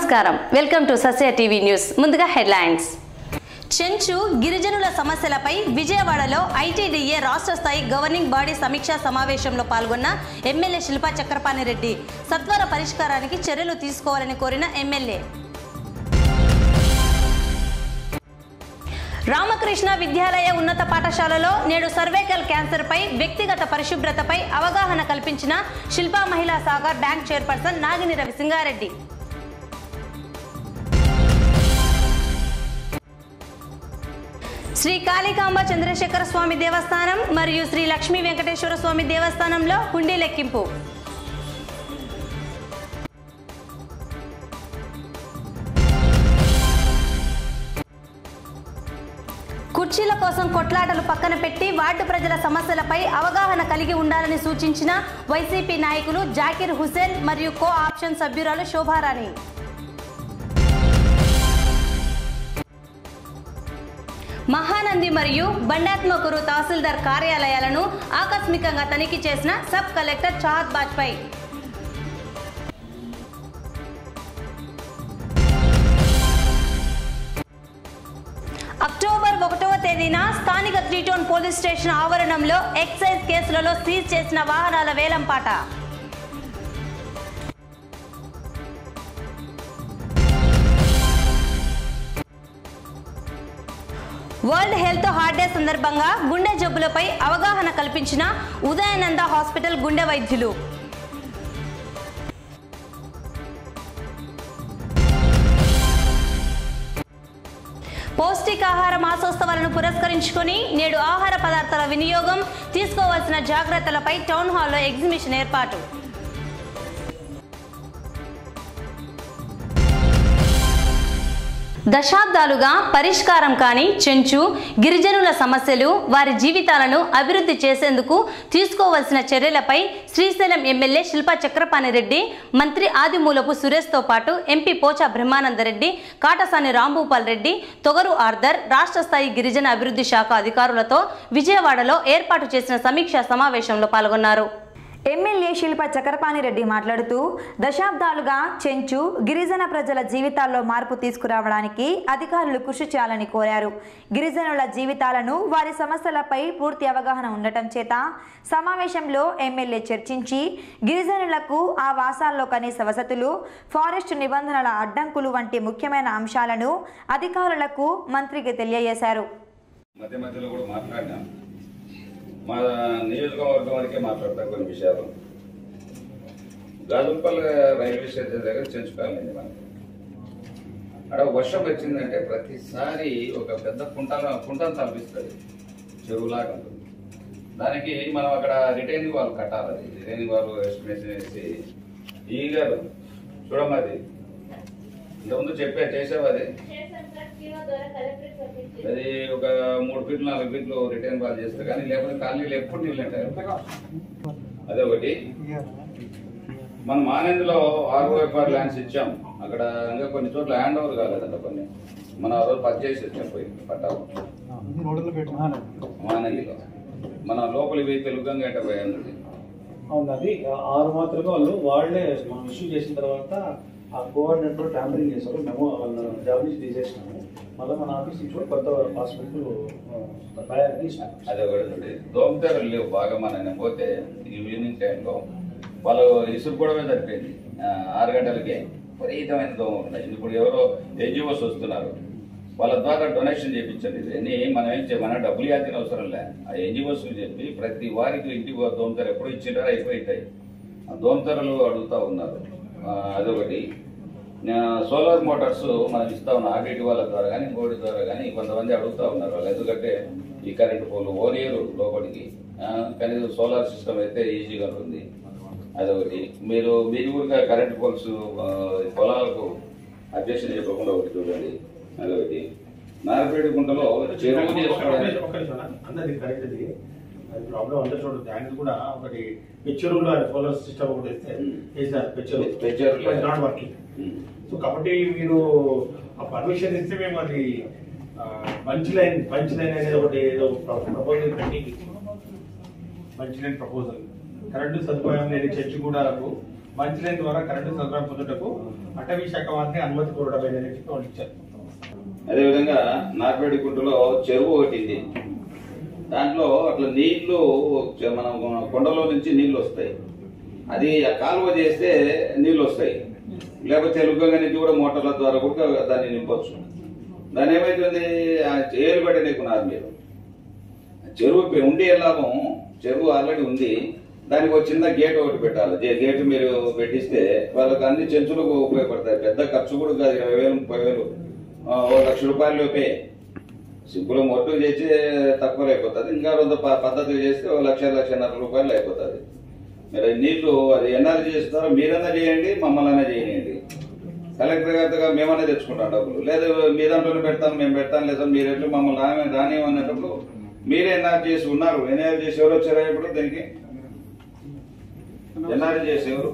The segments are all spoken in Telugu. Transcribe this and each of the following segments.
నమస్కారం welcome to Sasya TV news ముందుగా హెడ్లైన్స్ చెంచు గిరిజనుల సమస్యలపై విజయవాడలో ఐటీడీఏ రాష్ట్ర స్థాయి గవర్నింగ్ బాడీ సమీక్షా సమావేశంలో పాల్గొన్న ఎమ్మెల్యే శిల్పా చక్రపాణి రెడ్డి సత్వర పరిష్కారానికి చర్యలు తీసుకోవాలని కోరిన ఎమ్మెల్యే రామకృష్ణ విద్యాలయ ఉన్నత పాఠశాలలో నేడు సర్వైకల్ క్యాన్సర్పై వ్యక్తిగత పరిశుభ్రతపై అవగాహన కల్పించిన శిల్పా మహిళా సాగర్ బ్యాంక్ చైర్పర్సన్ నాగిని రవి సింగారెడ్డి శ్రీ కాళికాంబ చంద్రశేఖర స్వామి దేవస్థానం మరియు శ్రీ లక్ష్మీ వెంకటేశ్వర స్వామి దేవస్థానంలో హుండీ లెక్కింపు కుర్చీల కోసం కొట్లాటలు పక్కన పెట్టి వార్డు ప్రజల సమస్యలపై అవగాహన కలిగి ఉండాలని సూచించిన వైసీపీ నాయకులు జాకిర్ హుసేన్ మరియు కో ఆప్షన్ సభ్యురాలు శోభారాణి మహానంది మరియు బండాత్మకురు తహసీల్దార్ కార్యాలయాలను ఆకస్మికంగా తనిఖీ చేసిన sub collector Chahat Bajpai October ఒకటవ తేదీన స్థానిక త్రీటోన్ పోలీస్ స్టేషన్ ఆవరణంలో ఎక్సైజ్ కేసులలో సీజ్ చేసిన వాహనాల వేలంపాట వరల్డ్ హెల్త్ హార్ట్ డే సందర్భంగా గుండె జబ్బులపై అవగాహన కల్పించిన ఉదయానంద హాస్పిటల్ గుండె వైద్యులు పౌష్టికాహార మాసోత్సవాలను పురస్కరించుకొని నేడు ఆహార పదార్థాల వినియోగం తీసుకోవాల్సిన జాగ్రత్తలపై టౌన్ హాల్లో ఎగ్జిబిషన్ ఏర్పాటు దశాబ్దాలుగా పరిష్కారం కాని చెంచు గిరిజనుల సమస్యలు వారి జీవితాలను అభివృద్ధి చేసేందుకు తీసుకోవాల్సిన చర్యలపై శ్రీశైలం ఎమ్మెల్యే శిల్పా చక్రపాణి రెడ్డి మంత్రి ఆదిమూలపు సురేష్తో పాటు ఎంపీ పోచా బ్రహ్మానందరెడ్డి కాటసాని రాంభూపాల్ రెడ్డి తొగరు ఆర్దర్ రాష్ట్ర స్థాయి గిరిజన అభివృద్ధి శాఖ అధికారులతో విజయవాడలో ఏర్పాటు చేసిన సమీక్షా సమావేశంలో పాల్గొన్నారు ఎమ్మెల్యే శిల్ప చక్రపాణి రెడ్డి మాట్లాడుతూ దశాబ్దాలుగా చెంచు గిరిజన ప్రజల జీవితాల్లో మార్పు తీసుకురావడానికి అధికారులు కృషి చేయాలని కోరారు గిరిజనుల జీవితాలను వారి సమస్యలపై పూర్తి అవగాహన ఉండటం చేత సమావేశంలో ఎమ్మెల్యే చర్చించి గిరిజనులకు ఆ వాసాల్లో కనీస వసతులు ఫారెస్ట్ నిబంధనల అడ్డంకులు వంటి ముఖ్యమైన అంశాలను అధికారులకు మంత్రికి తెలియజేశారు మధ్య మధ్యలో కూడా మాట్లాడినాం మా నియోజకవర్గం వరకే మాట్లాడతాం కొన్ని విషయాలు గాజుపల్లి రైల్వే స్టేషన్ దగ్గర చెంచుకోవాలండి మనకి అక్కడ వర్షం వచ్చిందంటే ప్రతిసారి ఒక పెద్ద కుంటాల కుంటను తలపిస్తుంది చెరువులాగా ఉంటుంది దానికి మనం అక్కడ రిటైనింగ్ వాళ్ళు కట్టాలి అది రిటైనింగ్ వాళ్ళు ఎస్టిమేషన్ వేసి ఈ గారు చూడమ్మది ఇంతకుముందు చెప్పా చేసావు అది అది ఒక మూడు ఫీట్లు నాలుగు ఫీట్లు రిటర్న్ బాల్ చేస్తారు కానీ లేకపోతే కాలనీలు ఎప్పుడు నీళ్ళు అంటారు అదే ఒకటి మనం మానేందులో ఆర్ఓఎఫ్ఆర్ ల్యాండ్స్ ఇచ్చాం అక్కడ ఇంకా కొన్ని చోట్ల హ్యాండ్ ఓవర్ కాలేదంట కొన్ని మనం ఆ రోజు పర్చేసి వచ్చాం పోయి పట్టాము మానేందులో మన లోపలి పోయి తెలుగుగంగా ఎట్ట పోయింది అవును అది ఆ- ఆరు మాత్రమే వాళ్ళు వాళ్ళే మనం ఇష్యూ చేసిన తర్వాత ఆ కోఆర్డినేటర్ ట్యాంపరింగ్ చేశారు మేము వాళ్ళ జాబ్ నుంచి తీసేసినాము మళ్ళీ మన ఆఫీస్ నుంచి కూడా కొత్త పాస్బుక్ తయారు చేసినాం అదే ఒకటి దోమతెరలు లేవు బాగా మన పోతే ఈవినింగ్ టైంలో వాళ్ళు ఇసురు కూడా సరిపోయింది ఆ, ఆరు గంటలకి విపరీతమైన దోమలు ఉన్నాయి ఇప్పుడు ఎవరో ఎన్జిఓస్ వస్తున్నారు వాళ్ళ ద్వారా డొనేషన్ చేయించండి ఇవన్నీ మనం ఏం చేయ మన డబ్బులు ఇవ్వాల్సిన అవసరం లే ఆ ఎన్జిఓస్ చెప్పి ప్రతి వారికి ఇంటికి దోమతెర ఎప్పుడు ఇచ్చింటారో అయిపోతాయి ఆ దోమతెరలు అడుగుతా ఉన్నారు ఆ, అదొకటి ఆ, సోలార్ మోటార్స్ మనం ఇస్తా ఉన్నాం ఆర్డీటీ వాళ్ళ ద్వారా కానీ ఇంకోటి ద్వారా కానీ కొంతమంది అడుగుతా ఉన్నారు వాళ్ళు ఎందుకంటే ఈ కరెంట్ పోలు ఓనియరు లోపలికి ఆ, కనీసం సోలార్ సిస్టమ్ అయితే ఈజీగా ఉంటుంది అదొకటి మీరు మీరు కూడా కరెంట్ పోల్స్ ఆ, పొలాలకు అబ్జెక్షన్ చెప్పకుండా ఒకటి చూడండి అదొకటి నారపేట గుంటలో చెరువు చేసుకోవడానికి అందరికి కరెక్ట్ ఇది అది ప్రాబ్లం అందరూ చూడదు దానికి కూడా ఒకటి పిక్చర్లో సోలార్ సిస్టమ్ ఒకటి వేస్తే వేసినారు picture Picture. Not working um. So కాబట్టి మీరు ఆ పర్మిషన్ ఇస్తే మేము అది పంచ్ లైన్ పంచ్ లైన్ అనేది ఒకటి ఏదో ప్రపోజల్ పెట్టి పంచ్ లైన్ ప్రపోజల్ కరెంటు సదుపాయం లేని చర్చి గూడాలకు మంచి లైన్ ద్వారా కరెంటు సదుపాయం పొందుటకు అటవీ శాఖ వారిని అనుమతి కోరడమేనని చెప్పి వాళ్ళు ఇచ్చారు అదేవిధంగా నార్పేడి కుంటలో చెరువు ఒకటి ఉంది దాంట్లో అట్లా నీళ్లు చ- మనం కొండలో నుంచి నీళ్లు వస్తాయి అది ఆ కాలువ చేస్తే నీళ్లు వస్తాయి లేకపోతే తెలుగుగా నుంచి కూడా మోటార్ల ద్వారా కూడా దాన్ని నింపొచ్చు దాని ఏమైతుంది ఆ ఏలు పెట్టలేకున్నారు మీరు చెరువు పె- ఉండి ఏ లాభం చెరువు ఆల్రెడీ ఉంది దానికి ఒక చిన్న గేట్ ఒకటి పెట్టాలి గే- గేట్ మీరు పెట్టిస్తే వాళ్ళకి అన్ని చెంచులకు ఉపయోగపడతాయి పెద్ద ఖర్చు కూడా కాదు ఇరవై వేలు ముప్పై వేలు ఆ, ఓ లక్ష రూపాయల లోపే సింపుల్ మొట్టు చేసి తక్కువ అయిపోతుంది ఇంకా రెండు ప- పద్ధతులు చేస్తే ఓ లక్ష లక్షన్నర రూపాయలు అయిపోతుంది మీరు నీళ్లు అది ఎన్ఆర్జీ చేస్తారో మీరన్నా చేయండి మమ్మల్ని చేయండి కలెక్టర్ గారితో మేమన్నా తెచ్చుకుంటాం డబ్బులు లేదు మీ దాంట్లోనే పెడతాం మేము పెడతాం లేదా మీరు ఎట్లు మమ్మల్ని రాని రానివన్నప్పుడు మీరే ఎన్ఆర్జీ చేసి ఉన్నారు ఎన్ఆర్జీ చేసి ఎవరు వచ్చారా ఇప్పుడు దీనికి ఎన్ఆర్జీ చేసి ఎవరు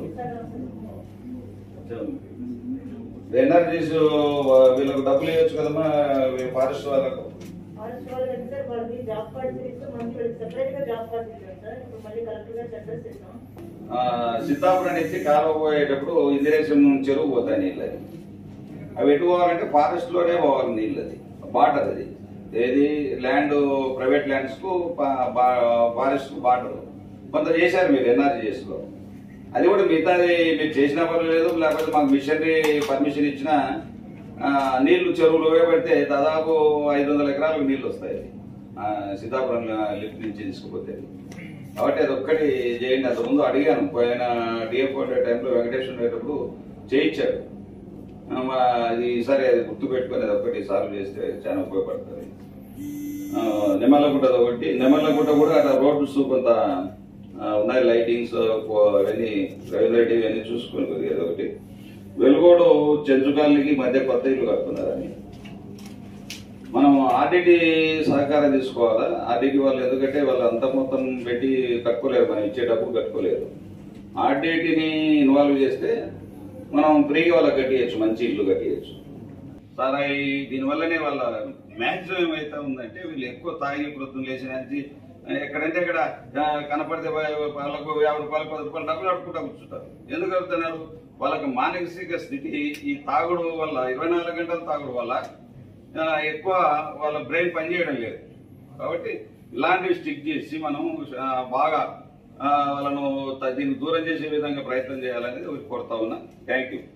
ఎన్ఆర్జీస్ వీళ్ళకు డబ్బులు ఇవ్వచ్చు కదమ్మా ఫారెస్ట్ వాళ్ళకు ఫారెస్ట్ వాళ్ళు కదా సార్ వాళ్ళకి జాబ్ కార్డ్స్ ఇస్తే మనకి వీళ్ళకి సెపరేట్ గా జాబ్ కార్డ్స్ ఇచ్చారు సార్ ఇప్పుడు మళ్ళీ కలెక్టర్ గారికి అడ్రస్ ఇస్తాం ఆ, సిద్ధాపురం నుంచి కాలువ పోయేటప్పుడు ఇందిరేశం చెరువు పోతాయి నీళ్ళు అది అవి ఎటు పోవాలంటే ఫారెస్ట్ లోనే పోవాలి నీళ్ళు అది బార్డర్ అది ఏది ల్యాండ్ ప్రైవేట్ ల్యాండ్స్ కు ఫారెస్ట్ కు బార్డర్ కొంత చేశారు మీరు ఎన్ఆర్జీ చేసుకో అది కూడా మిగతాది మీరు చేసిన పర్లేదు లేకపోతే మాకు మిషనరీ పర్మిషన్ ఇచ్చిన ఆ, నీళ్లు చెరువులు పెడితే దాదాపు ఐదు వందల ఎకరాలకు నీళ్లు వస్తాయి ఆ, సీతాపురం లిఫ్ట్ నుంచి తీసుకుపోతే కాబట్టి అది ఒక్కటి చేయండి అంత ముందు అడిగాను పోయిన డిఎఫ్ టైంలో వెంకటేశ్వర ఉండేటప్పుడు చేయించాడు ఆ, మా అది ఈసారి అది గుర్తు పెట్టుకొని అది ఒక్కటి సాల్వ్ చేస్తే చాలా ఉపయోగపడుతుంది ఆ, నిమ్మలగుంట ఒకటి నిమ్మలగుంట కూడా అట్లా రోడ్స్ కొంత ఆ, ఉన్నాయి లైటింగ్స్ అవన్నీ రవీంద్ర రెడ్డి ఇవన్నీ చూసుకొని కొద్దిగా ఒకటి వెలుగోడు చెంచుకాలకి మధ్య కొత్త ఇల్లు కట్టుకున్నారని మనం ఆర్డిటి సహకారం తీసుకోవాలా ఆర్డిటి వాళ్ళు ఎందుకంటే వాళ్ళు అంత మొత్తం పెట్టి కట్టుకోలేరు మనం ఇచ్చే డబ్బు కట్టుకోలేరు ఆర్డిటిని ఇన్వాల్వ్ చేస్తే మనం ఫ్రీగా వాళ్ళకి కట్టియచ్చు మంచి ఇల్లు కట్టియచ్చు సార్ ఈ దీనివల్లనే వాళ్ళ మ్యాక్సిమం ఏమైతే ఉందంటే వీళ్ళు ఎక్కువ తాగి ప్రొద్దున లేచిన నుంచి ఎక్కడంటే అక్కడ ఆ, కనపడితే వా- వాళ్ళకు యాభై రూపాయలు పది రూపాయలు డబ్బులు అడుకుంటా కూర్చుంటారు ఎందుకు అడుగుతున్నారు వాళ్ళకి మానసిక స్థితి ఈ తాగుడు వల్ల ఇరవై నాలుగు గంటల తాగుడు వల్ల ఆ, ఎక్కువ వాళ్ళ బ్రెయిన్ పనిచేయడం లేదు కాబట్టి ఇలాంటివి స్టిక్ చేసి మనం ఆ, బాగా ఆ, వాళ్ళను త- దీన్ని దూరం చేసే విధంగా ప్రయత్నం చేయాలనేది కోరుతా ఉన్నా థ్యాంక్ యూ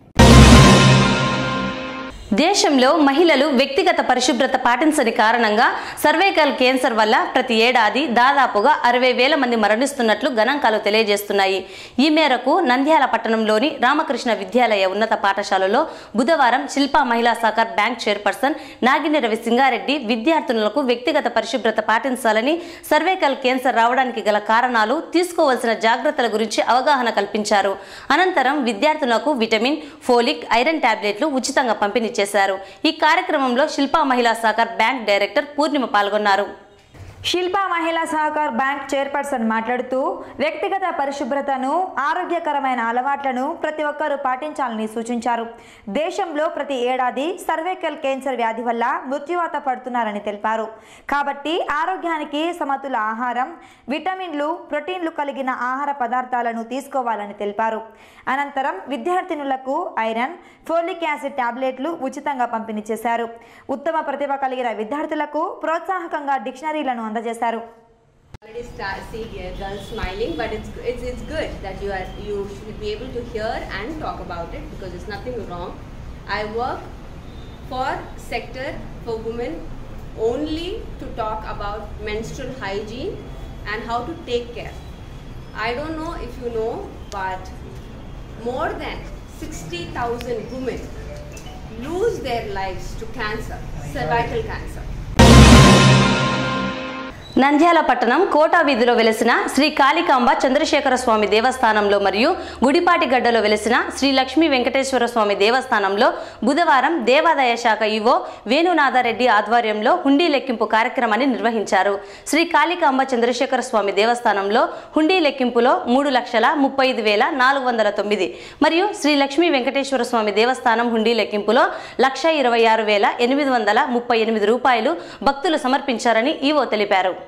దేశంలో మహిళలు వ్యక్తిగత పరిశుభ్రత పాటించని కారణంగా సర్వైకల్ క్యాన్సర్ వల్ల ప్రతి ఏడాది దాదాపుగా అరవై వేల మంది మరణిస్తున్నట్లు గణాంకాలు తెలియజేస్తున్నాయి ఈ మేరకు నంద్యాల పట్టణంలోని రామకృష్ణ విద్యాలయ ఉన్నత పాఠశాలలో బుధవారం శిల్పా మహిళా సహకార్ బ్యాంక్ చైర్పర్సన్ నాగిని రవి సింగారెడ్డి విద్యార్థినులకు వ్యక్తిగత పరిశుభ్రత పాటించాలని సర్వైకల్ క్యాన్సర్ రావడానికి గల కారణాలు తీసుకోవాల్సిన జాగ్రత్తల గురించి అవగాహన కల్పించారు అనంతరం విద్యార్థులకు విటమిన్ ఫోలిక్ ఐరన్ టాబ్లెట్లు ఉచితంగా పంపిణీ చేశారు ఈ కార్యక్రమంలో శిల్పా మహిళా సహకార్ బ్యాంక్ డైరెక్టర్ పూర్ణిమ పాల్గొన్నారు శిల్పా మహిళా సహకార్ బ్యాంక్ చైర్పర్సన్ మాట్లాడుతూ వ్యక్తిగత పరిశుభ్రతను ఆరోగ్యకరమైన అలవాట్లను ప్రతి ఒక్కరూ పాటించాలని సూచించారు దేశంలో ప్రతి ఏడాది సర్వైకల్ క్యాన్సర్ వ్యాధి వల్ల మృత్యువాత పడుతున్నారని తెలిపారు కాబట్టి ఆరోగ్యానికి సమతుల ఆహారం విటమిన్లు ప్రోటీన్లు కలిగిన ఆహార పదార్థాలను తీసుకోవాలని తెలిపారు అనంతరం విద్యార్థినులకు ఐరన్ ఫోలిక్ యాసిడ్ టాబ్లెట్లు ఉచితంగా పంపిణీ చేశారు ఉత్తమ ప్రతిభ కలిగిన విద్యార్థులకు ప్రోత్సాహకంగా డిక్షనరీలను అందజేశారు already start, see here girls smiling but it's, it's it's good that you are you should be able to hear and talk about it because there's nothing wrong i work for sector for women only to talk about menstrual hygiene and how to take care i don't know if you know but more than 60000 women lose their lives to cancer cervical cancer Nandyal పట్టణం కోటా వీధిలో వెలిసిన శ్రీ కాళికాంబ చంద్రశేఖర స్వామి దేవస్థానంలో మరియు గుడిపాటిగడ్డలో వెలిసిన శ్రీ లక్ష్మీ వెంకటేశ్వర స్వామి దేవస్థానంలో బుధవారం దేవాదాయ శాఖ ఈవో వేణునాథారెడ్డి ఆధ్వర్యంలో హుండీ లెక్కింపు కార్యక్రమాన్ని నిర్వహించారు శ్రీ కాళికాంబ చంద్రశేఖర స్వామి దేవస్థానంలో హుండీ లెక్కింపులో మూడు లక్షల ముప్పై ఐదు వేల నాలుగు వందల తొమ్మిది మరియు శ్రీ లక్ష్మీ వెంకటేశ్వర స్వామి దేవస్థానం హుండీ లెక్కింపులో లక్ష ఇరవై ఆరు వేల ఎనిమిది వందల ముప్పై ఎనిమిది రూపాయలు భక్తులు సమర్పించారని ఈవో తెలిపారు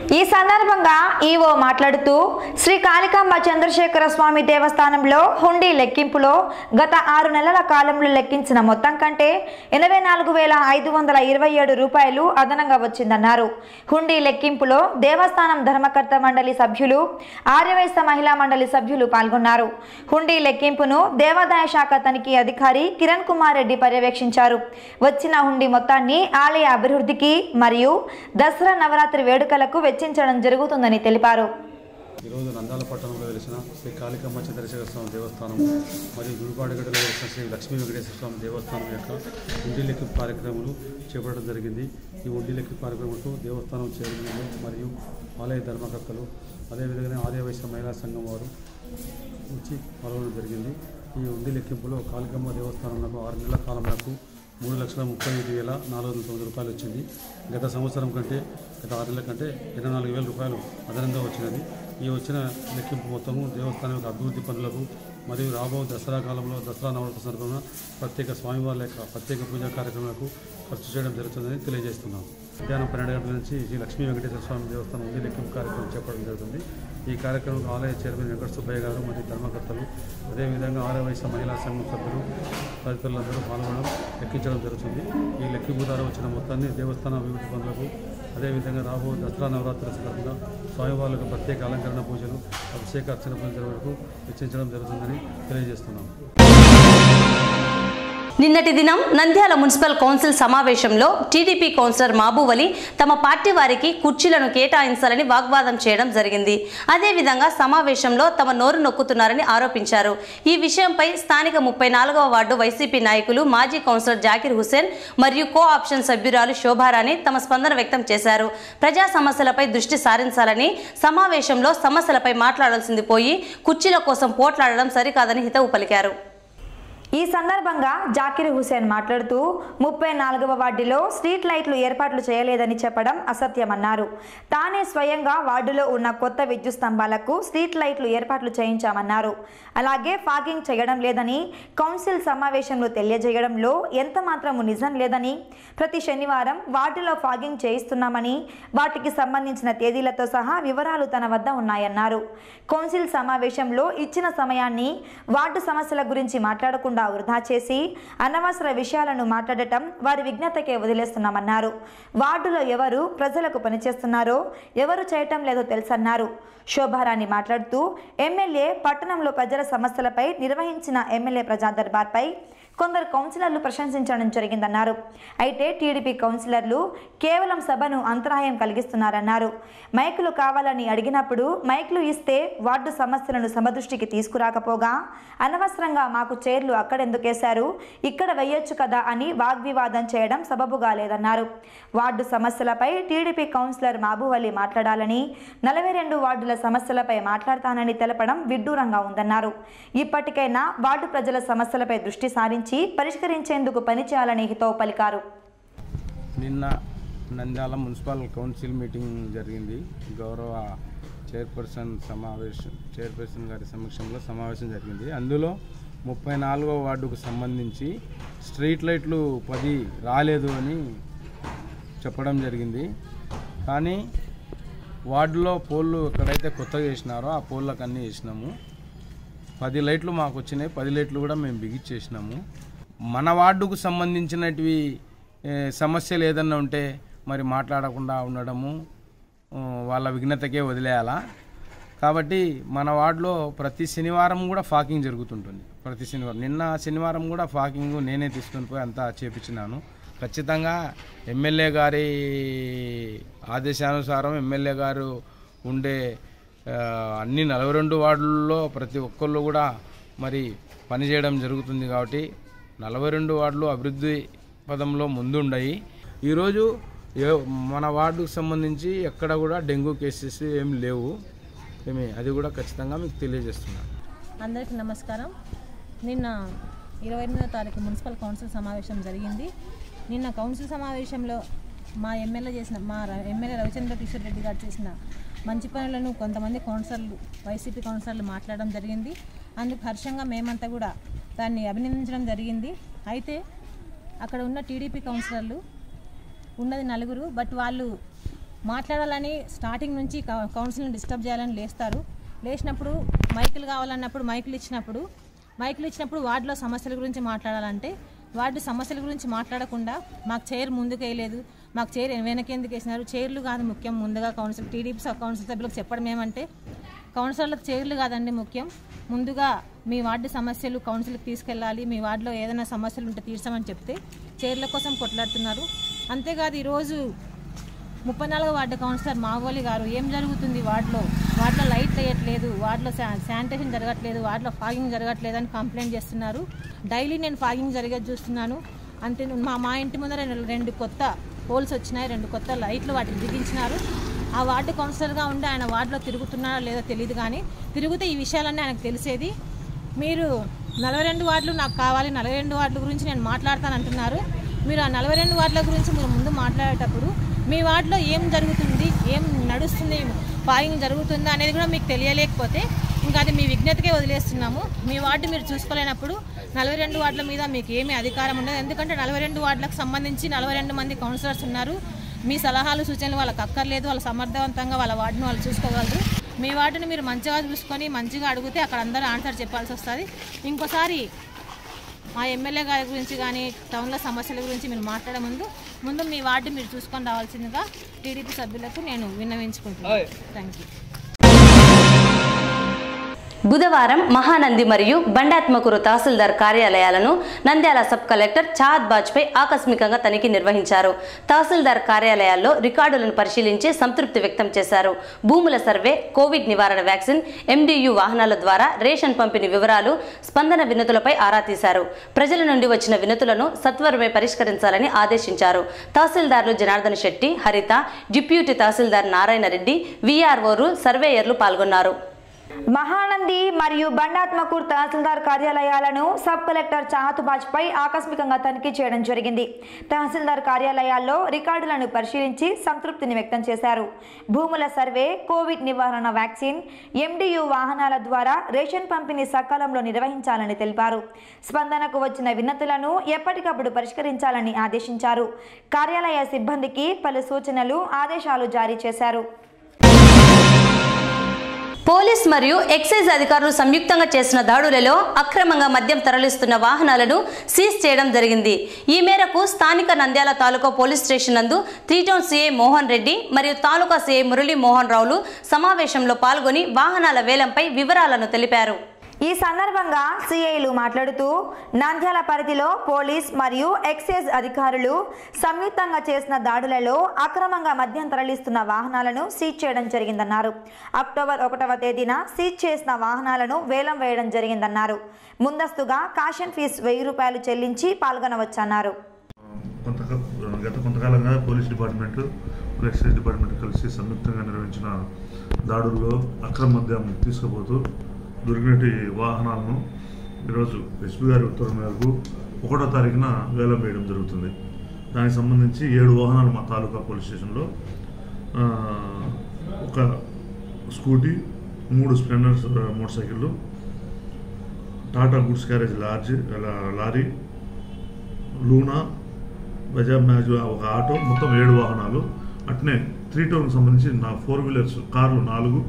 ఈ సందర్భంగా ఈవో మాట్లాడుతూ శ్రీ కాళికాంబ చంద్రశేఖర స్వామి దేవస్థానంలో హుండీ లెక్కింపులో గత ఆరు నెలల కాలంలో లెక్కించిన మొత్తం కంటే ఎనభై నాలుగు వేల ఐదు వందల ఇరవై ఏడు రూపాయలు అదనంగా వచ్చిందన్నారు హుండీ లెక్కింపులో దేవస్థానం ధర్మకర్త మండలి సభ్యులు ఆర్యవైశ్య మహిళా మండలి సభ్యులు పాల్గొన్నారు హుండీ లెక్కింపును దేవాదాయ శాఖ తనిఖీ అధికారి కిరణ్ కుమార్ రెడ్డి పర్యవేక్షించారు వచ్చిన హుండీ మొత్తాన్ని ఆలయ అభివృద్ధికి మరియు దసరా నవరాత్రి వేడుకలకు వెచ్చించడం జరుగుతుందని తెలిపారు ఈరోజు నందాల పట్టణంలో వెలిసిన శ్రీ కాళికమ్మ చంద్రశేఖర స్వామి దేవస్థానం మరియు గుడిపాడుగడ్డలో వెలిసిన శ్రీ లక్ష్మీ వెంకటేశ్వర స్వామి దేవస్థానం యొక్క ఉండి లెక్కింపు కార్యక్రమాలు చేపట్టడం జరిగింది ఈ ఉండి లెక్కింపు కార్యక్రమంకు దేవస్థానం చైర్మన్లు మరియు ఆలయ ధర్మకర్తలు అదేవిధంగా ఆర్యవైశ్య మహిళా సంఘం వారు వచ్చి పాల్గొనడం జరిగింది ఈ ఉండి లెక్కింపులో కాళికమ్మ దేవస్థానంలో ఆరు నెలల కాలంలో మూడు లక్షల ముప్పై ఐదు వేల నాలుగు వందల తొమ్మిది రూపాయలు వచ్చింది గత సంవత్సరం కంటే గత ఆరు నెలల కంటే ఇరవై నాలుగు వేల రూపాయలు అదనంగా వచ్చినది ఈ వచ్చిన లెక్కింపు మొత్తము దేవస్థానం యొక్క అభివృద్ధి పనులకు మరియు రాబో దసరా కాలంలో దసరా నవరాత్రి సందర్భంగా ప్రత్యేక స్వామివారి యొక్క ప్రత్యేక పూజా కార్యక్రమాలకు ఖర్చు చేయడం జరుగుతుందని తెలియజేస్తున్నాం మధ్యాహ్నం పన్నెండు గంటల నుంచి శ్రీ లక్ష్మీ వెంకటేశ్వర స్వామి దేవస్థానం ఉంది లెక్కింపు కార్యక్రమం చేపట్టడం జరుగుతుంది ఈ కార్యక్రమం ఆలయ చైర్మన్ వెంకట సుబ్బయ్య గారు మరియు ధర్మకర్తలు అదేవిధంగా ఆరవ వయసు మహిళా సంఘం సభ్యులు తదితరులందరూ పాల్గొనడం లెక్కించడం జరుగుతుంది ఈ లెక్కింపు ద్వారా వచ్చిన మొత్తాన్ని దేవస్థానం అభివృద్ధి పనులకు అదేవిధంగా రాబో దసరా నవరాత్రుల సందర్భంగా స్వామివార్లకు ప్రత్యేక అలంకరణ పూజలు అభిషేక అర్చన పూజల వరకు వెచ్చించడం జరుగుతుందని తెలియజేస్తున్నాం నిన్నటి దినం నంద్యాల మున్సిపల్ కౌన్సిల్ సమావేశంలో టీడీపీ కౌన్సిలర్ మాబూవలి తమ పార్టీ వారికి కుర్చీలను కేటాయించాలని వాగ్వాదం చేయడం జరిగింది అదేవిధంగా సమావేశంలో తమ నోరు నొక్కుతున్నారని ఆరోపించారు ఈ విషయంపై స్థానిక ముప్పై నాలుగవ వార్డు వైసీపీ నాయకులు మాజీ కౌన్సిలర్ జాకిర్ హుసేన్ మరియు కో ఆప్షన్ సభ్యురాలు శోభారాణి తమ స్పందన వ్యక్తం చేశారు ప్రజా సమస్యలపై దృష్టి సారించాలని సమావేశంలో సమస్యలపై మాట్లాడాల్సింది పోయి కుర్చీల కోసం పోట్లాడడం సరికాదని హితవు పలికారు ఈ సందర్భంగా జాకిర్ హుసేన్ మాట్లాడుతూ ముప్పై నాలుగవ వార్డులో స్ట్రీట్ లైట్లు ఏర్పాట్లు చేయలేదని చెప్పడం అసత్యమన్నారు తానే స్వయంగా వార్డులో ఉన్న కొత్త విద్యుత్ స్తంభాలకు స్ట్రీట్ లైట్లు ఏర్పాట్లు చేయించామన్నారు అలాగే ఫాగింగ్ చేయడం లేదని కౌన్సిల్ సమావేశంలో తెలియజేయడంలో ఎంత మాత్రము నిజం లేదని ప్రతి శనివారం వార్డులో ఫాగింగ్ చేయిస్తున్నామని వాటికి సంబంధించిన తేదీలతో సహా వివరాలు తన వద్ద ఉన్నాయన్నారు కౌన్సిల్ సమావేశంలో ఇచ్చిన సమయాన్ని వార్డు సమస్యల గురించి మాట్లాడకుండా వృధా చేసి అనవసర విషయాలను మాట్లాడటం వారి విజ్ఞతకే వదిలేస్తున్నామన్నారు వార్డులో ఎవరు ప్రజలకు పనిచేస్తున్నారో ఎవరు చేయటం లేదో తెలుసన్నారు శోభారాణి మాట్లాడుతూ ఎమ్మెల్యే పట్టణంలో ప్రజల సమస్యలపై నిర్వహించిన ఎమ్మెల్యే ప్రజా దర్బార్పై కొందరు కౌన్సిలర్లు ప్రశంసించడం జరిగిందన్నారు అయితే టీడీపీ కౌన్సిలర్లు కేవలం సభను అంతరాయం కలిగిస్తున్నారన్నారు మైకులు కావాలని అడిగినప్పుడు మైకులు ఇస్తే వార్డు సమస్యలను సమదృష్టికి తీసుకురాకపోగా అనవసరంగా మాకు చైర్లు అక్కడెందుకేశారు ఇక్కడ వెయ్యొచ్చు కదా అని వాగ్వివాదం చేయడం సబబుగా లేదన్నారు వార్డు సమస్యలపై టీడీపీ కౌన్సిలర్ మాబువలి మాట్లాడాలని నలభై రెండు వార్డుల సమస్యలపై మాట్లాడతానని తెలపడం విడ్డూరంగా ఉందన్నారు ఇప్పటికైనా వార్డు ప్రజల సమస్యలపై దృష్టి సారించి పరిష్కరించేందుకు పనిచేయాలని హితవు పలికారు నిన్న నంద్యాల మున్సిపల్ కౌన్సిల్ మీటింగ్ జరిగింది గౌరవ చైర్పర్సన్ సమావేశం చైర్పర్సన్ గారి సమక్షంలో సమావేశం జరిగింది అందులో ముప్పై నాలుగో వార్డుకు సంబంధించి స్ట్రీట్ లైట్లు పది రాలేదు అని చెప్పడం జరిగింది కానీ వార్డులో పోళ్ళు ఎక్కడైతే కొత్తగా వేసినారో ఆ పోళ్ళకు అన్నీ వేసినాము పది లైట్లు మాకు వచ్చినాయి పది లైట్లు కూడా మేము బిగించేసినాము మన వార్డుకు సంబంధించినటివి ఏ, సమస్యలు ఏదన్నా ఉంటే మరి మాట్లాడకుండా ఉండడము ఆ, వాళ్ళ విఘ్నతకే వదిలేయాలా కాబట్టి మన వార్డులో ప్రతి శనివారం కూడా ఫాకింగ్ జరుగుతుంటుంది ప్రతి శనివారం నిన్న శనివారం కూడా ఫాకింగ్ నేనే తీసుకొని పోయి అంతా చేపించినాను ఖచ్చితంగా ఎమ్మెల్యే గారి ఆదేశానుసారం ఎమ్మెల్యే గారు ఉండే ఆ, అన్ని నలభై రెండు వార్డుల్లో ప్రతి ఒక్కళ్ళు కూడా మరి పనిచేయడం జరుగుతుంది కాబట్టి నలభై రెండు వార్డులు అభివృద్ధి పదంలో ముందుండయి ఈరోజు ఏ మన వార్డుకు సంబంధించి ఎక్కడ కూడా డెంగ్యూ కేసెస్ ఏమి లేవు ఏమి అది కూడా ఖచ్చితంగా మీకు తెలియజేస్తున్నాను అందరికీ నమస్కారం నిన్న ఇరవై ఎనిమిదో తారీఖు మున్సిపల్ కౌన్సిల్ సమావేశం జరిగింది నిన్న కౌన్సిల్ సమావేశంలో మా ఎమ్మెల్యే చేసిన మా ర- ఎమ్మెల్యే రవిచంద్ర కిషోర్ రెడ్డి గారు చేసిన మంచి పనులను కొంతమంది కౌన్సిలర్లు వైసీపీ కౌన్సిలర్లు మాట్లాడడం జరిగింది అందుకు హర్షంగా మేమంతా కూడా దాన్ని అభినందించడం జరిగింది అయితే అక్కడ ఉన్న టీడీపీ కౌన్సిలర్లు ఉన్నది నలుగురు బట్ వాళ్ళు మాట్లాడాలని స్టార్టింగ్ నుంచి కౌ- కౌన్సిల్ని డిస్టర్బ్ చేయాలని లేస్తారు లేచినప్పుడు మైకులు కావాలన్నప్పుడు మైకులు ఇచ్చినప్పుడు మైకులు ఇచ్చినప్పుడు వార్డులో సమస్యల గురించి మాట్లాడాలంటే వార్డు సమస్యల గురించి మాట్లాడకుండా మాకు చైర్ ముందుకు వేయలేదు మాకు చైర్ వెనకెందుకు వేసినారు చైర్లు కాదు ముఖ్యం ముందుగా కౌన్సిల్ టీడీపీ సబ్ కౌన్సిల్ సభ్యులకు చెప్పడం ఏమంటే కౌన్సిలర్లకు చైర్లు కాదండి ముఖ్యం ముందుగా మీ వార్డు సమస్యలు కౌన్సిల్కి తీసుకెళ్ళాలి మీ వార్డులో ఏదైనా సమస్యలు ఉంటే తీర్చమని చెప్తే చైర్ల కోసం కొట్లాడుతున్నారు అంతేకాదు ఈరోజు ముప్పై నాలుగో వార్డు కౌన్సిలర్ మావోలి గారు ఏం జరుగుతుంది వార్డులో వార్డులో లైట్ వేయట్లేదు వార్డులో శా శానిటేషన్ జరగట్లేదు వార్డులో ఫాగింగ్ జరగట్లేదు అని కంప్లైంట్ చేస్తున్నారు డైలీ నేను ఫాగింగ్ జరిగేది చూస్తున్నాను అంతే మా మా ఇంటి ముందర రెండు- రెండు కొత్త పోల్స్ వచ్చినాయి రెండు కొత్త లైట్లు వాటికి బిగించినారు ఆ వార్డు కౌన్సిలర్గా ఉండి ఆయన వార్డులో తిరుగుతున్నారో లేదో తెలియదు కానీ తిరిగితే ఈ విషయాలన్నీ ఆయనకు తెలిసేది మీరు నలభై రెండు వార్డులు నాకు కావాలి నలభై రెండు వార్డుల గురించి నేను మాట్లాడతాను అంటున్నారు మీరు ఆ నలభై రెండు వార్డుల గురించి మీరు ముందు మాట్లాడేటప్పుడు మీ వార్డులో ఏం జరుగుతుంది ఏం నడుస్తుంది ఫాయింగ్ జరుగుతుందా అనేది కూడా మీకు తెలియలేకపోతే ఇంకా అది మీ విజ్ఞతకే వదిలేస్తున్నాము మీ వార్డు మీరు చూసుకోలేనప్పుడు నలభై రెండు వార్డుల మీద మీకు ఏమీ అధికారం ఉండదు ఎందుకంటే నలభై రెండు వార్డులకు సంబంధించి నలభై రెండు మంది కౌన్సిలర్స్ ఉన్నారు మీ సలహాలు సూచనలు వాళ్ళకి అక్కర్లేదు వాళ్ళు సమర్థవంతంగా వాళ్ళ వార్డును వాళ్ళు చూసుకోగలరు మీ వార్డుని మీరు మంచిగా చూసుకొని మంచిగా అడిగితే అక్కడ అందరూ ఆన్సర్ చెప్పాల్సి వస్తుంది ఇంకోసారి మా ఎమ్మెల్యే గారి గురించి కానీ టౌన్లో సమస్యల గురించి మీరు మాట్లాడే ముందు ముందు మీ వార్డు మీరు చూసుకొని రావాల్సిందిగా టీడీపీ సభ్యులకు నేను విన్నవించుకుంటున్నాను థ్యాంక్ యూ బుధవారం మహానంది మరియు బండాత్మకూరు తహసీల్దార్ కార్యాలయాలను నంద్యాల సబ్ కలెక్టర్ చాద్ బాజ్పై ఆకస్మికంగా తనిఖీ నిర్వహించారు తహసీల్దార్ కార్యాలయాల్లో రికార్డులను పరిశీలించి సంతృప్తి వ్యక్తం చేశారు భూముల సర్వే కోవిడ్ నివారణ వ్యాక్సిన్ ఎండియు వాహనాల ద్వారా రేషన్ పంపిణీ వివరాలు స్పందన వినతులపై ఆరా తీశారు ప్రజల నుండి వచ్చిన వినతులను సత్వరమే పరిష్కరించాలని ఆదేశించారు తహసీల్దార్లు జనార్దన్ శెట్టి హరిత డిప్యూటీ తహసీల్దార్ నారాయణ రెడ్డి విఆర్ఓలు సర్వేయర్లు పాల్గొన్నారు మహానంది మరియు బండాత్మకూర్ తహసీల్దార్ కార్యాలయాలను సబ్ కలెక్టర్ చాహత్ బాజ్పై ఆకస్మికంగా తనిఖీ చేయడం జరిగింది తహసీల్దార్ కార్యాలయాల్లో రికార్డులను పరిశీలించి సంతృప్తిని వ్యక్తం చేశారు భూముల సర్వే కోవిడ్ నివారణ వ్యాక్సిన్ ఎండియు వాహనాల ద్వారా రేషన్ పంపిణీ సకాలంలో నిర్వహించాలని తెలిపారు స్పందనకు వచ్చిన వినతులను ఎప్పటికప్పుడు పరిష్కరించాలని ఆదేశించారు కార్యాలయ సిబ్బందికి పలు సూచనలు ఆదేశాలు జారీ చేశారు పోలీస్ మరియు ఎక్సైజ్ అధికారులు సంయుక్తంగా చేసిన దాడులలో అక్రమంగా మద్యం తరలిస్తున్న వాహనాలను సీజ్ చేయడం జరిగింది ఈ మేరకు స్థానిక నంద్యాల తాలూకా పోలీస్ స్టేషన్ నందు three town CI Mohan Reddy మరియు తాలూకా సీఐ మురళీ మోహన్ రావులు సమావేశంలో పాల్గొని వాహనాల వేలంపై వివరాలను తెలిపారు ఈ సందర్భంగా సిఐలు మాట్లాడుతూ నంద్యాల పరిధిలో పోలీస్ మరియు ఎక్సైజ్ అధికారులు సంయుక్తంగా చేసిన దాడులలో అక్రమంగా మద్యం తరలిస్తున్న వాహనాలను సీజ్ చేయడం జరిగిందన్నారు అక్టోబర్ ఒకటవ తేదీన సీజ్ చేసిన వాహనాలను వేలం వేయడం జరిగిందన్నారు ముందస్తుగా కాషన్ ఫీజు వెయ్యి రూపాయలు చెల్లించి పాల్గొనవచ్చన్నారు కొంత గత కొంతకాలంగా పోలీస్ డిపార్ట్మెంట్ ఎక్సైజ్ డిపార్ట్మెంట్ కలిసి సంయుక్తంగా నిర్వహించిన దాడుల్లో అక్రమ మద్యం తీసుకుపోతూ దొరికినటి వాహనాలను ఈరోజు ఎస్పీ గారి ఉత్తర్వు మేరకు ఒకటో తారీఖున వేలం వేయడం జరుగుతుంది దానికి సంబంధించి ఏడు వాహనాలు మా తాలూకా పోలీస్ స్టేషన్లో ఆ, ఒక స్కూటీ మూడు స్ప్లెండర్స్ మోటార్ సైకిళ్ళు టాటా గుడ్స్ క్యారేజ్ లార్జ్ లా- లారీ లూనా బజాజ్ మ్యాజ్ ఒక ఆటో మొత్తం ఏడు వాహనాలు అట్నే త్రీ టౌన్కి సంబంధించి నా ఫోర్ వీలర్స్ కార్లు నాలుగు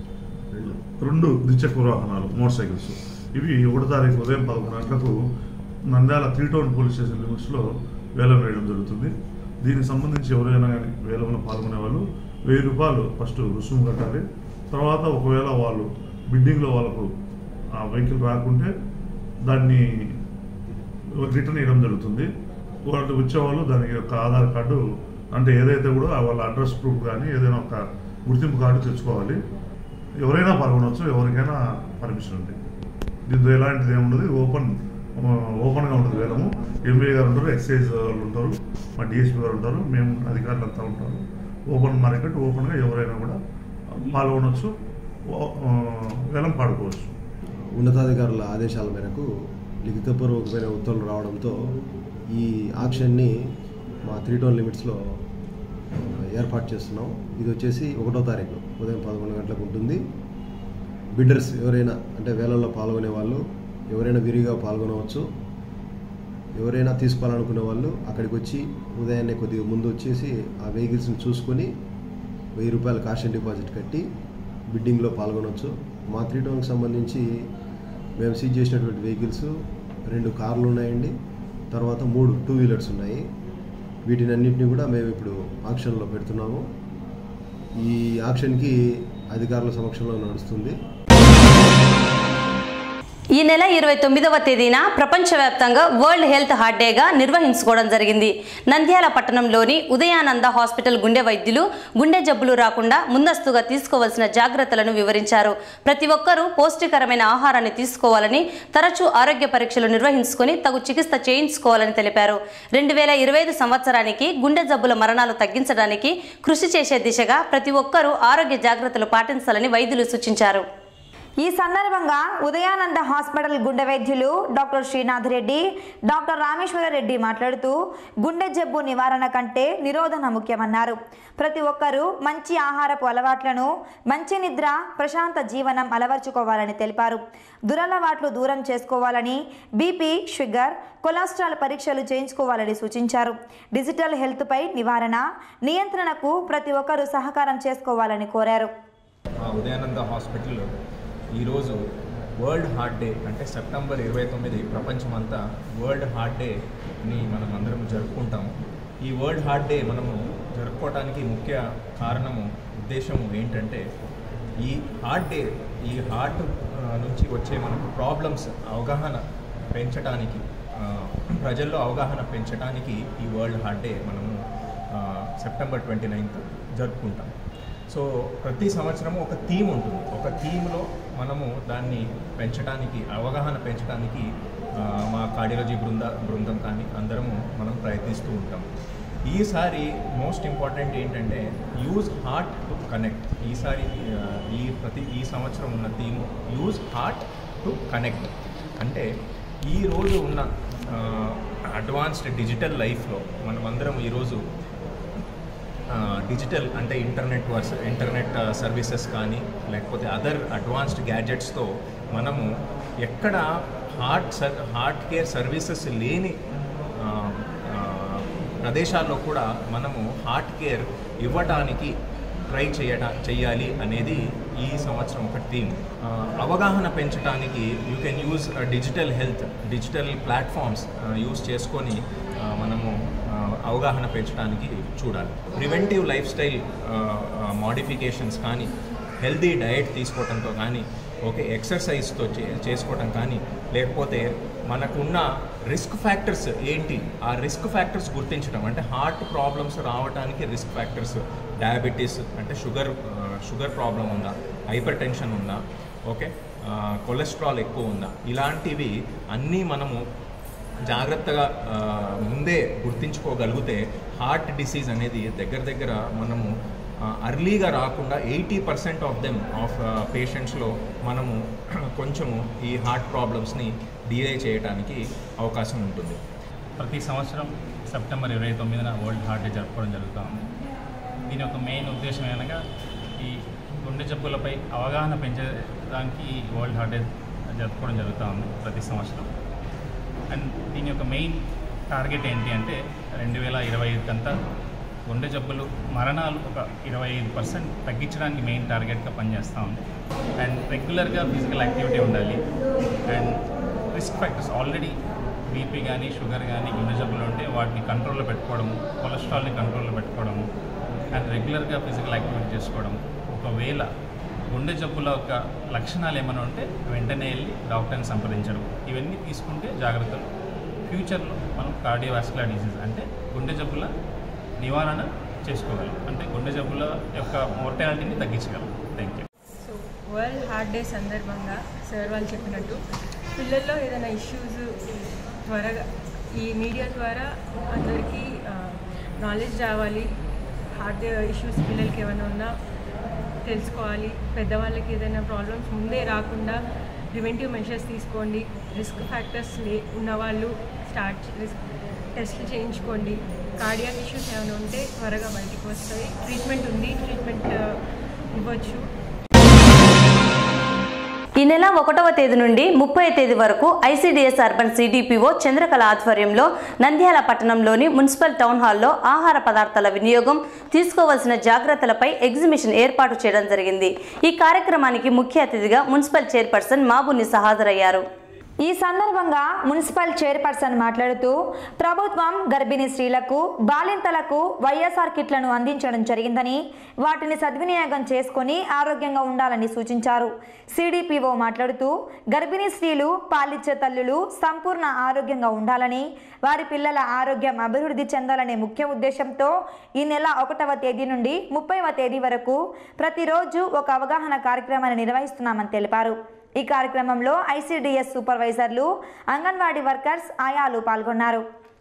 రెండు ద్విచక్ర వాహనాలు మోటార్ సైకిల్స్ ఇవి ఒకటో తారీఖు ఉదయం పదకొండు గంటలకు Nandyal three town police station లిమిట్స్లో వేలం వేయడం జరుగుతుంది దీనికి సంబంధించి ఎవరైనా కానీ వేలంలో పాల్గొనే వాళ్ళు వెయ్యి రూపాయలు ఫస్ట్ రుసుము కట్టాలి తర్వాత ఒకవేళ వాళ్ళు బిడ్డింగ్లో వాళ్ళకు ఆ వెహికల్ రాకుంటే దాన్ని రిటర్న్ ఇవ్వడం జరుగుతుంది వాళ్ళు వచ్చేవాళ్ళు దానికి ఒక ఆధార్ కార్డు అంటే ఏదైతే కూడా వాళ్ళ అడ్రస్ ప్రూఫ్ కానీ ఏదైనా ఒక గుర్తింపు కార్డు తెచ్చుకోవాలి ఎవరైనా పాల్గొనవచ్చు ఎవరికైనా పర్మిషన్ ఉంది దీంతో ఎలాంటిది ఏముండదు ఓపెన్ ఓపెన్గా ఉంటుంది వేలము ఎంబీఏ గారు ఉంటారు ఎక్సైజ్ వాళ్ళు ఉంటారు మా డిఎస్పీ గారు ఉంటారు మేము అధికారులు అంతా ఉంటారు ఓపెన్ మార్కెట్ ఓపెన్గా ఎవరైనా కూడా పాల్గొనవచ్చు ఓ- ఆ, వేలం పాడుకోవచ్చు ఉన్నతాధికారుల ఆదేశాల మేరకు లిఖితపూర్వకమైన ఉత్తర్వులు రావడంతో ఈ ఆక్షన్ని మా త్రీ టౌన్ లిమిట్స్లో ఆ, ఏర్పాటు చేస్తున్నాం ఇది వచ్చేసి ఒకటో తారీఖు ఉదయం పదకొండు గంటలకు ఉంటుంది బిడ్డర్స్ ఎవరైనా అంటే వేలల్లో పాల్గొనే వాళ్ళు ఎవరైనా విరిగా పాల్గొనవచ్చు ఎవరైనా తీసుకోవాలనుకునే వాళ్ళు అక్కడికి వచ్చి ఉదయాన్నే కొద్దిగా ముందు వచ్చేసి ఆ వెహికల్స్ని చూసుకొని వెయ్యి రూపాయల కాషన్ డిపాజిట్ కట్టి బిడ్డింగ్లో పాల్గొనవచ్చు మా త్రీ టౌన్కి సంబంధించి మేము సీజ్ చేసినటువంటి వెహికల్స్ రెండు కార్లు ఉన్నాయండి తర్వాత మూడు టూ వీలర్స్ ఉన్నాయి వీటిని అన్నింటినీ కూడా మేము ఇప్పుడు ఆక్షన్లో పెడుతున్నాము ఈ ఆక్షన్కి అధికారుల సమక్షంలో నడుస్తుంది ఈ నెల ఇరవై తొమ్మిదవ తేదీన ప్రపంచవ్యాప్తంగా వరల్డ్ హెల్త్ హార్ట్ డేగా నిర్వహించుకోవడం జరిగింది నంద్యాల పట్టణంలోని ఉదయానంద హాస్పిటల్ గుండె వైద్యులు గుండె జబ్బులు రాకుండా ముందస్తుగా తీసుకోవాల్సిన జాగ్రత్తలను వివరించారు ప్రతి ఒక్కరూ పౌష్టికరమైన ఆహారాన్ని తీసుకోవాలని తరచూ ఆరోగ్య పరీక్షలు నిర్వహించుకొని తగు చికిత్స చేయించుకోవాలని తెలిపారు రెండు వేల ఇరవై ఐదు సంవత్సరానికి గుండె జబ్బుల మరణాలు తగ్గించడానికి కృషి చేసే దిశగా ప్రతి ఒక్కరూ ఆరోగ్య జాగ్రత్తలు పాటించాలని వైద్యులు సూచించారు ఈ సందర్భంగా ఉదయానంద హాస్పిటల్ గుండె వైద్యులు డాక్టర్ శ్రీనాథ్ రెడ్డి డాక్టర్ రామేశ్వర రెడ్డి మాట్లాడుతూ గుండె జబ్బు నివారణ కంటే నిరోధన ముఖ్యమన్నారు ప్రతి ఒక్కరూ మంచి ఆహారపు అలవాట్లను మంచి నిద్ర ప్రశాంత జీవనం అలవర్చుకోవాలని తెలిపారు దురలవాట్లు దూరం చేసుకోవాలని బీపీ షుగర్ కొలెస్ట్రాల్ పరీక్షలు చేయించుకోవాలని సూచించారు డిజిటల్ హెల్త్పై నివారణ నియంత్రణకు ప్రతి ఒక్కరూ సహకారం చేసుకోవాలని కోరారు మా ఉదయానంద హాస్పిటల్ ఈరోజు వరల్డ్ హార్ట్ డే అంటే సెప్టెంబర్ ఇరవై తొమ్మిది ప్రపంచమంతా వరల్డ్ హార్ట్ డేని మనం అందరం జరుపుకుంటాము ఈ వరల్డ్ హార్ట్ డే మనము జరుపుకోవడానికి ముఖ్య కారణము ఉద్దేశము ఏంటంటే ఈ హార్ట్ డే ఈ హార్ట్ ఆ, నుంచి వచ్చే మనకు ప్రాబ్లమ్స్ అవగాహన పెంచడానికి ఆ, ప్రజల్లో అవగాహన పెంచడానికి ఈ వరల్డ్ హార్ట్ డే మనము ఆ, సెప్టెంబర్ ట్వంటీ నైన్త్ జరుపుకుంటాం సో ప్రతి సంవత్సరము ఒక థీమ్ ఉంటుంది ఒక థీమ్లో మనము దాన్ని పెంచడానికి అవగాహన పెంచడానికి ఆ, మా కార్డియాలజీ బృంద బృందం కానీ అందరము మనం ప్రయత్నిస్తూ ఉంటాం ఈసారి మోస్ట్ ఇంపార్టెంట్ ఏంటంటే యూజ్ హార్ట్ టు కనెక్ట్ ఈసారి ఆ, ఈ ప్రతి ఈ సంవత్సరం ఉన్న theme use heart to connect అంటే ఈ రోజు ఉన్న అడ్వాన్స్డ్ డిజిటల్ లైఫ్లో మనమందరం ఈరోజు ఆ, డిజిటల్ అంటే ఇంటర్నెట్ వర్స్ ఇంటర్నెట్ ఆ, సర్వీసెస్ కానీ లేకపోతే అదర్ అడ్వాన్స్డ్ గ్యాడ్జెట్స్తో మనము ఎక్కడ హార్ట్ సర్ హార్ట్ కేర్ సర్వీసెస్ లేని ఆ, ఆ, ప్రదేశాల్లో కూడా మనము హార్ట్ కేర్ ఇవ్వటానికి ట్రై చేయట చెయ్యాలి అనేది ఈ సంవత్సరం ఒక థీమ్ ఆ, అవగాహన పెంచడానికి you can use digital health digital platforms use చేసుకొని ఆ, మనము ఆ, అవగాహన పెంచడానికి చూడాలి ప్రివెంటివ్ లైఫ్ స్టైల్ మాడిఫికేషన్స్ కానీ హెల్దీ డయట్ తీసుకోవడంతో కానీ ఓకే ఎక్సర్సైజ్తో చే చేసుకోవటం కానీ లేకపోతే మనకున్న రిస్క్ ఫ్యాక్టర్స్ ఏంటి ఆ రిస్క్ ఫ్యాక్టర్స్ గుర్తించడం అంటే హార్ట్ ప్రాబ్లమ్స్ రావడానికి రిస్క్ ఫ్యాక్టర్స్ డయాబెటీస్ అంటే షుగర్ షుగర్ ప్రాబ్లం ఉందా హైపర్ టెన్షన్ ఉందా ఓకే కొలెస్ట్రాల్ ఎక్కువ ఉందా ఇలాంటివి అన్నీ మనము జాగ్రత్తగా ఆ, ముందే గుర్తించుకోగలిగితే హార్ట్ డిసీజ్ అనేది దగ్గర దగ్గర మనము అర్లీగా రాకుండా eighty percent of them of పేషెంట్స్లో మనము కొంచెము ఈ హార్ట్ ప్రాబ్లమ్స్ని డిలే చేయడానికి అవకాశం ఉంటుంది ప్రతి సంవత్సరం సెప్టెంబర్ ఇరవై తొమ్మిదిన వరల్డ్ హార్ట్ డే జరుపుకోవడం జరుగుతూ ఉంది దీని యొక్క మెయిన్ ఉద్దేశం ఏమనగా ఈ గుండె జబ్బులపై అవగాహన పెంచడానికి ఈ వరల్డ్ హార్ట్ డే జరుపుకోవడం జరుగుతూ ఉంది ప్రతి సంవత్సరం అండ్ దీని యొక్క మెయిన్ టార్గెట్ ఏంటి అంటే రెండు వేల ఇరవై ఐదుకంతా గుండె జబ్బులు మరణాలు ఒక ఇరవై ఐదు పర్సెంట్ తగ్గించడానికి మెయిన్ టార్గెట్గా పనిచేస్తూ ఉంది అండ్ రెగ్యులర్గా ఫిజికల్ యాక్టివిటీ ఉండాలి and risk factors already BP కానీ షుగర్ కానీ గుండె జబ్బులు ఉంటే వాటిని కంట్రోల్లో పెట్టుకోవడము కొలెస్ట్రాల్ని కంట్రోల్లో పెట్టుకోవడము అండ్ రెగ్యులర్గా ఫిజికల్ యాక్టివిటీ చేసుకోవడం ఒకవేళ గుండె జబ్బుల యొక్క లక్షణాలు ఏమైనా ఉంటే వెంటనే వెళ్ళి డాక్టర్ని సంప్రదించడం ఇవన్నీ తీసుకుంటే జాగ్రత్తలు ఫ్యూచర్లో మనం కార్డియోవాస్కులర్ డిసీజ్ అంటే గుండె జబ్బుల నివారణ చేసుకోగలం అంటే గుండె జబ్బుల యొక్క మోర్టాలిటీని తగ్గించగలం thank you so world heart day సందర్భంగా సార్ వాళ్ళు చెప్పినట్టు పిల్లల్లో ఏదైనా ఇష్యూస్ త్వరగా ఈ మీడియా ద్వారా అందరికీ నాలెడ్జ్ రావాలి హార్ట్ ఇష్యూస్ పిల్లలకి ఏమైనా ఉన్నా తెలుసుకోవాలి పెద్దవాళ్ళకి ఏదైనా ప్రాబ్లమ్స్ ముందే రాకుండా ప్రివెంటివ్ మెషర్స్ తీసుకోండి రిస్క్ ఫ్యాక్టర్స్ లే ఉన్నవాళ్ళు స్టార్ట్ రిస్క్ టెస్ట్లు చేయించుకోండి కార్డియాక్ ఇష్యూస్ ఏమైనా ఉంటే త్వరగా బయటికి వస్తాయి ట్రీట్మెంట్ ఉంది ట్రీట్మెంట్ ఇవ్వచ్చు ఈ నెల ఒకటవ తేదీ నుండి ముప్పై తేదీ వరకు ఐసీడీఎస్ అర్బన్ సిడిపిఓ చంద్రకళ ఆధ్వర్యంలో నంద్యాల పట్టణంలోని మున్సిపల్ టౌన్ హాల్లో ఆహార పదార్థాల వినియోగం తీసుకోవాల్సిన జాగ్రత్తలపై ఎగ్జిబిషన్ ఏర్పాటు చేయడం జరిగింది ఈ కార్యక్రమానికి ముఖ్య అతిథిగా మున్సిపల్ చైర్పర్సన్ మాబునిసా హాజరయ్యారు ఈ సందర్భంగా మున్సిపల్ చైర్పర్సన్ మాట్లాడుతూ ప్రభుత్వం గర్భిణీ స్త్రీలకు బాలింతలకు వైఎస్ఆర్ కిట్లను అందించడం జరిగిందని వాటిని సద్వినియోగం చేసుకొని ఆరోగ్యంగా ఉండాలని సూచించారు సిడిపిఓ మాట్లాడుతూ గర్భిణీ స్త్రీలు పాలిచ్చే తల్లులు సంపూర్ణ ఆరోగ్యంగా ఉండాలని వారి పిల్లల ఆరోగ్యం అభివృద్ధి చెందాలనే ముఖ్య ఉద్దేశంతో ఈ నెల ఒకటవ తేదీ నుండి ముప్పైవ తేదీ వరకు ప్రతిరోజు ఒక అవగాహన కార్యక్రమాన్ని నిర్వహిస్తున్నామని తెలిపారు ఈ కార్యక్రమంలో ఐసీడీఎస్ సూపర్వైజర్లు అంగన్వాడీ వర్కర్స్ ఆయాలు పాల్గొన్నారు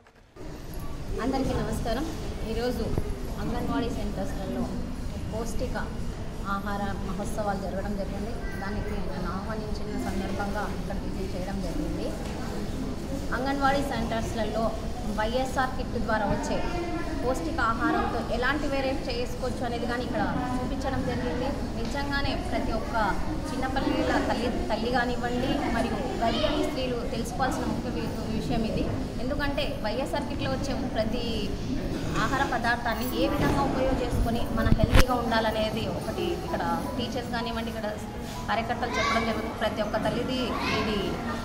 అందరికీ నమస్కారం ఈరోజు అంగన్వాడీ సెంటర్స్లలో పౌష్టిక ఆహార మహోత్సవాలు జరగడం జరిగింది దానికి నన్ను ఆహ్వానించిన సందర్భంగా ఇక్కడ విజిట్ చేయడం జరిగింది అంగన్వాడీ సెంటర్స్లలో వైఎస్ఆర్ కిట్ ద్వారా వచ్చే పౌష్టిక ఆహారంతో ఎలాంటి వేరేట్ చేసుకోవచ్చు అనేది కానీ ఇక్కడ చూపించడం జరిగింది నిజంగానే ప్రతి ఒక్క చిన్నపల్లిల తల్లి తల్లి కానివ్వండి మరియు గర్భిణీ స్త్రీలు తెలుసుకోవాల్సిన ముఖ్య వి- విషయం ఇది ఎందుకంటే వైఎస్ఆర్ కిట్లో వచ్చే ప్రతి ఆహార పదార్థాన్ని ఏ విధంగా ఉపయోగం చేసుకొని మన హెల్తీగా ఉండాలనేది ఒకటి ఇక్కడ టీచర్స్ కానివ్వండి ఇక్కడ కార్యకర్తలు చెప్పడం జరుగుతుంది ప్రతి ఒక్క తల్లిది ఇది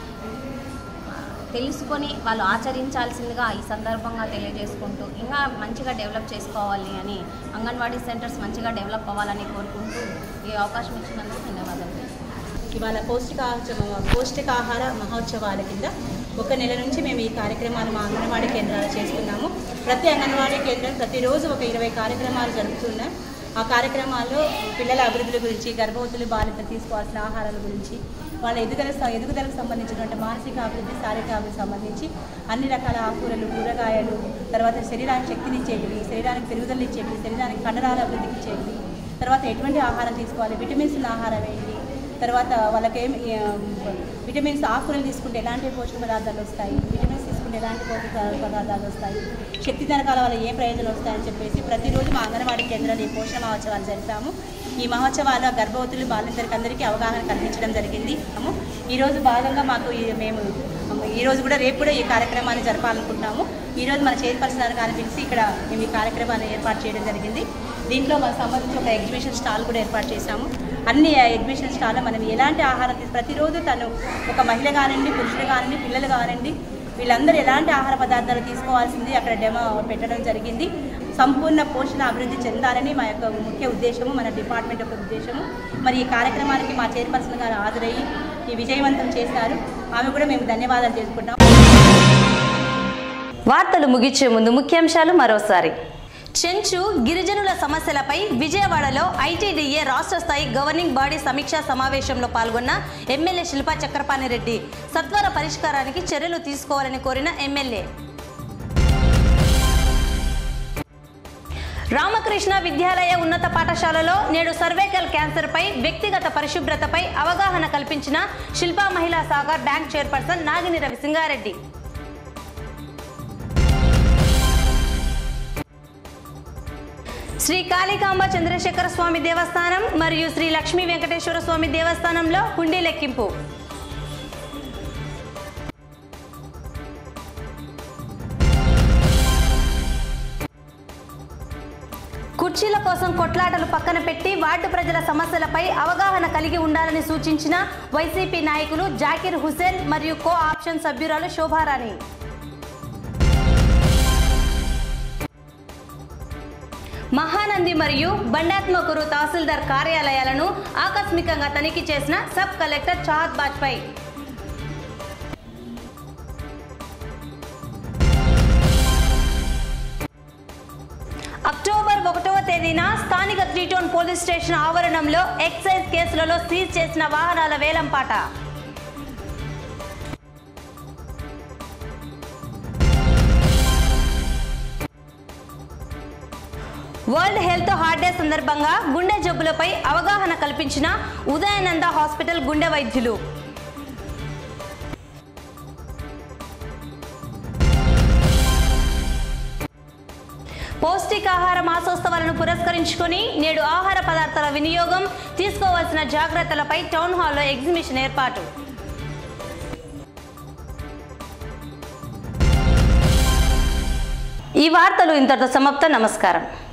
తెలుసుకొని వాళ్ళు ఆచరించాల్సిందిగా ఈ సందర్భంగా తెలియజేసుకుంటూ ఇంకా మంచిగా డెవలప్ చేసుకోవాలి అని అంగన్వాడీ సెంటర్స్ మంచిగా డెవలప్ అవ్వాలని కోరుకుంటూ ఈ అవకాశం ఇచ్చినందుకు ధన్యవాదాలు ఇవాళ పౌష్టికాహార పౌష్టికాహార మహోత్సవాల కింద ఒక నెల నుంచి మేము ఈ కార్యక్రమాలు మా అంగన్వాడీ కేంద్రాలు చేస్తున్నాము ప్రతి అంగన్వాడీ కేంద్రం ప్రతిరోజు ఒక ఇరవై కార్యక్రమాలు జరుపుతున్నాం ఆ కార్యక్రమాల్లో పిల్లల అభివృద్ధుల గురించి గర్భవతులు బాలింత తీసుకోవాల్సిన ఆహారాల గురించి వాళ్ళ ఎదుగుదల ఎదుగుదలకు సంబంధించినటువంటి మానసిక అభివృద్ధి శారీరక అభివృద్ధి సంబంధించి అన్ని రకాల ఆకుకూరలు కూరగాయలు తర్వాత శరీరానికి శక్తినిచ్చేటివి శరీరానికి పెరుగుదలనిచ్చేటివి శరీరానికి కండరాల అభివృద్ధికి ఇచ్చేటివి తర్వాత ఎటువంటి ఆహారం తీసుకోవాలి విటమిన్స్ ఉన్న ఆహారం ఏంటి తర్వాత వాళ్ళకి ఏం విటమిన్స్ ఆకుకూరలు తీసుకుంటే ఎలాంటి పోషక పదార్థాలు వస్తాయి విటమిన్స్ తీసుకుంటే ఎలాంటి పోషక పదార్థాలు వస్తాయి శక్తి జనకాల వల్ల ఏ ప్రయోజనాలు వస్తాయని చెప్పేసి ప్రతిరోజు మా అంగన్వాడీ కేంద్రాలు ఈ పోషణ మహోత్సవాలు జరిపాము ఈ మహోత్సవాల్లో గర్భవతులు బాలింతరికి అందరికీ అవగాహన కల్పించడం జరిగింది ఈరోజు భాగంగా మాకు ఈ- మేము ఈ రోజు కూడా రేపు కూడా ఈ కార్యక్రమాన్ని జరపాలనుకుంటున్నాము ఈరోజు మన చైర్పర్సన్ గారిని పిలిచి ఇక్కడ మేము ఈ కార్యక్రమాన్ని ఏర్పాటు చేయడం జరిగింది దీంట్లో మనకు సంబంధించి ఒక ఎగ్జిబిషన్ స్టాల్ కూడా ఏర్పాటు చేశాము అన్ని ఎగ్జిబిషన్ స్టాల్లో మనం ఎలాంటి ఆహారం తీసు ప్రతిరోజు తను ఒక మహిళ కానివ్వండి పురుషులు కానివ్వండి పిల్లలు కానివ్వండి వీళ్ళందరూ ఎలాంటి ఆహార పదార్థాలు తీసుకోవాల్సింది అక్కడ డెమో పెట్టడం జరిగింది సంపూర్ణ పోషణ అభివృద్ధి చెందాలని మా యొక్క ముఖ్య ఉద్దేశము మన డిపార్ట్మెంట్ యొక్క ఉద్దేశము మరి ఈ కార్యక్రమానికి మా చైర్పర్సన్ గారు హాజరయ్యి ఈ విజయవంతం చేశారు ఆమె కూడా మేము ధన్యవాదాలు చేసుకుంటాం వార్తలు ముగించే ముందు ముఖ్యాంశాలు మరోసారి చెంచు గిరిజనుల సమస్యలపై విజయవాడలో ఐటీడీఏ రాష్ట్ర స్థాయి గవర్నింగ్ బాడీ సమీక్షా సమావేశంలో పాల్గొన్న ఎమ్మెల్యే శిల్పా చక్రపాణి రెడ్డి సత్వర పరిష్కారానికి చర్యలు తీసుకోవాలని కోరిన ఎమ్మెల్యే రామకృష్ణ విద్యాలయ ఉన్నత పాఠశాలలో నేడు సర్వైకల్ క్యాన్సర్పై వ్యక్తిగత పరిశుభ్రతపై అవగాహన కల్పించిన శిల్పా మహిళా సాగర్ బ్యాంక్ చైర్పర్సన్ నాగిని రవిసింగారెడ్డి శ్రీ కాళికాంబ చంద్రశేఖర స్వామి దేవస్థానం మరియు శ్రీ లక్ష్మీ వెంకటేశ్వర స్వామి దేవస్థానంలో హుండీ లెక్కింపు కుర్చీల కోసం కొట్లాటలు పక్కన పెట్టి వార్డు ప్రజల సమస్యలపై అవగాహన కలిగి ఉండాలని సూచించిన వైసీపీ నాయకులు జాకిర్ హుసేన్ మరియు కో ఆప్షన్ సభ్యురాలు శోభారాణి మహానంది మరియు బండాత్మకురు తహసీల్దార్ కార్యాలయాలను ఆకస్మికంగా తనిఖీ చేసిన sub collector Chahat Bajpai October ఒకటవ తేదీన స్థానిక త్రీటోన్ పోలీస్ స్టేషన్ ఆవరణంలో ఎక్సైజ్ కేసులలో సీజ్ చేసిన వాహనాల వేలంపాట వరల్డ్ హెల్త్ హార్ట్ డే సందర్భంగా గుండె జబ్బులపై అవగాహన కల్పించిన ఉదయానంద హాస్పిటల్ గుండె వైద్యులు పౌష్టికాహార మాసోత్సవాలను పురస్కరించుకొని నేడు ఆహార పదార్థాల వినియోగం తీసుకోవాల్సిన జాగ్రత్తలపై టౌన్ హాల్లో ఎగ్జిబిషన్ ఏర్పాటు ఈ వార్తలు ఇంతటితో సమాప్తం నమస్కారం